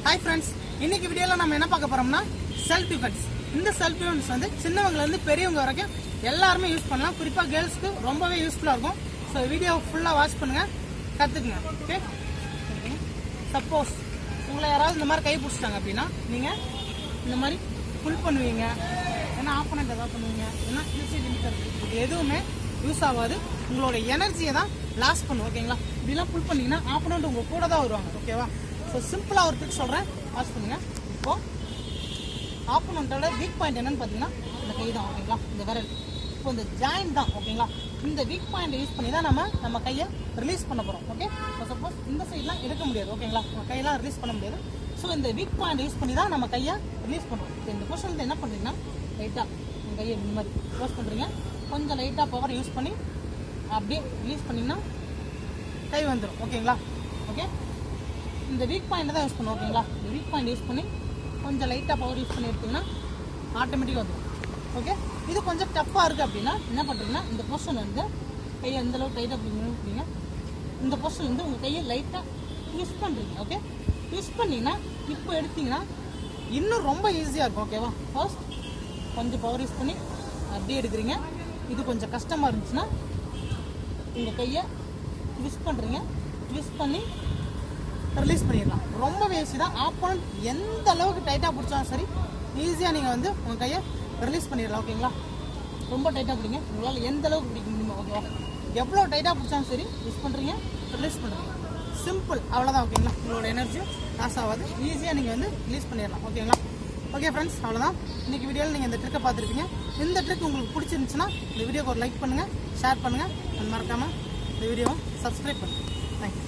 hi friends இன்னைக்கு வீடியோல நம்ம என்ன பார்க்க போறோம்னா செல்ஃப் டிஃபென்ஸ் இந்த செல்ஃப் டிஃபென்ஸ் வந்து சின்னவங்கல இருந்து பெரியவங்க வரைக்கும் எல்லாருமே யூஸ் பண்ணலாம் குறிப்பா கேர்ள்ஸ்க்கு ரொம்பவே யூஸ்ஃபுல்லா இருக்கும் ஸோ வீடியோ ஃபுல்லா வாட்ச் பண்ணுங்க கத்துக்குங்க ஓகே சப்போஸ் உங்களை யாராவது இந்த மாதிரி கை பிடிச்சிட்டாங்க அப்படின்னா நீங்க இந்த மாதிரி புல் பண்ணுவீங்க ஏன்னா ஆப்போனண்ட் ஏதாவது பண்ணுவீங்க ஏன்னா ஈஸி லிமிட்டர் இது எதுவுமே யூஸ் ஆகாது உங்களோட எனர்ஜியை தான் லாஸ் பண்ணும் ஓகேங்களா இப்படிலாம் புல் பண்ணீங்கன்னா ஆப்போனண்ட் உங்க கூட தான் வருவாங்க ஓகேவா ஸோ சிம்பிளாக ஒரு ட்ரிக் சொல்கிறேன் வாட்ச் பண்ணுங்க இப்போ ஆப்போனண்ட்டோட வீக் பாயிண்ட் என்னன்னு பார்த்தீங்கன்னா இந்த கை தான் ஓகேங்களா இந்த விரல் இப்போ இந்த ஜாயின் தான் ஓகேங்களா இந்த வீக் பாயிண்ட் யூஸ் பண்ணி தான் நம்ம நம்ம கையை ரிலீஸ் பண்ண போகிறோம் ஓகே ஸோ சப்போஸ் இந்த சைட்லாம் எடுக்க முடியாது ஓகேங்களா நம்ம கையெல்லாம் ரிலீஸ் பண்ண முடியாது ஸோ இந்த வீக் பாயிண்ட் யூஸ் பண்ணி தான் நம்ம கையை ரிலீஸ் பண்ணுறோம் இப்போ இந்த பொசிஷனில் என்ன பண்ணுறீங்கன்னா லைட்டாக உங்கள் கையை இந்த மாதிரி க்ளோஸ் பண்ணுறீங்க கொஞ்சம் லைட்டாக பவர் யூஸ் பண்ணி அப்படியே ரிலீஸ் பண்ணிங்கன்னா கை வந்துடும் ஓகேங்களா ஓகே இந்த வீக் பாயிண்ட் தான் யூஸ் பண்ணுவோம் ஓகேங்களா இந்த வீக் பாயிண்ட் யூஸ் பண்ணி கொஞ்சம் லைட்டாக பவர் யூஸ் பண்ணி எடுத்தீங்கன்னா ஆட்டோமேட்டிக்காக வந்துடும் ஓகே இது கொஞ்சம் டஃப்பாக இருக்குது அப்படின்னா என்ன பண்ணுறீங்கன்னா இந்த பொசிஷன் வந்து கையை எந்த அளவுக்கு டைட்டாக பிடிக்கிறீங்க இந்த பொசிஷன் வந்து உங்கள் கையை லைட்டாக ட்விஸ்ட் பண்ணுறீங்க ஓகே ட்விஸ்ட் பண்ணிங்கன்னா இப்போ எடுத்தீங்கன்னா இன்னும் ரொம்ப ஈஸியாக இருக்கும் ஓகேவா ஃபர்ஸ்ட் கொஞ்சம் பவர் யூஸ் பண்ணி அப்படியே எடுக்கிறீங்க இது கொஞ்சம் கஷ்டமாக இருந்துச்சுன்னா உங்கள் கையை ட்விஸ்ட் பண்ணுறீங்க ட்விஸ்ட் பண்ணி ரிலீஸ் பண்ணிடலாம் ரொம்பவே ஈஸி தான் ஆப்போனண்ட் எந்த அளவுக்கு டைட்டாக பிடிச்சாலும் சரி ஈஸியாக நீங்கள் வந்து உங்கள் கையை ரிலீஸ் பண்ணிடலாம் ஓகேங்களா ரொம்ப டைட்டாக பிடிங்க உங்களால் எந்த அளவுக்கு பிடிக்க முடியுமோ ஓகேவா எவ்வளோ டைட்டாக பிடிச்சாலும் சரி யூஸ் பண்ணுறீங்க ரிலீஸ் பண்ணுறீங்க சிம்பிள் அவ்வளோதான் ஓகேங்களா உங்களோட எனர்ஜி லாஸ் ஆகாது ஈஸியாக நீங்கள் வந்து ரிலீஸ் பண்ணிடலாம் ஓகேங்களா ஓகே ஃப்ரெண்ட்ஸ் அவ்வளோதான் இன்னைக்கு வீடியோவில் நீங்கள் இந்த ட்ரிக்கை பார்த்துருப்பீங்க இந்த ட்ரிக் உங்களுக்கு பிடிச்சிருந்துச்சுன்னா இந்த வீடியோக்கு ஒரு லைக் பண்ணுங்கள் ஷேர் பண்ணுங்கள் மறக்காமல் இந்த வீடியோவை சப்ஸ்கிரைப் பண்ணுங்கள் தேங்க்யூ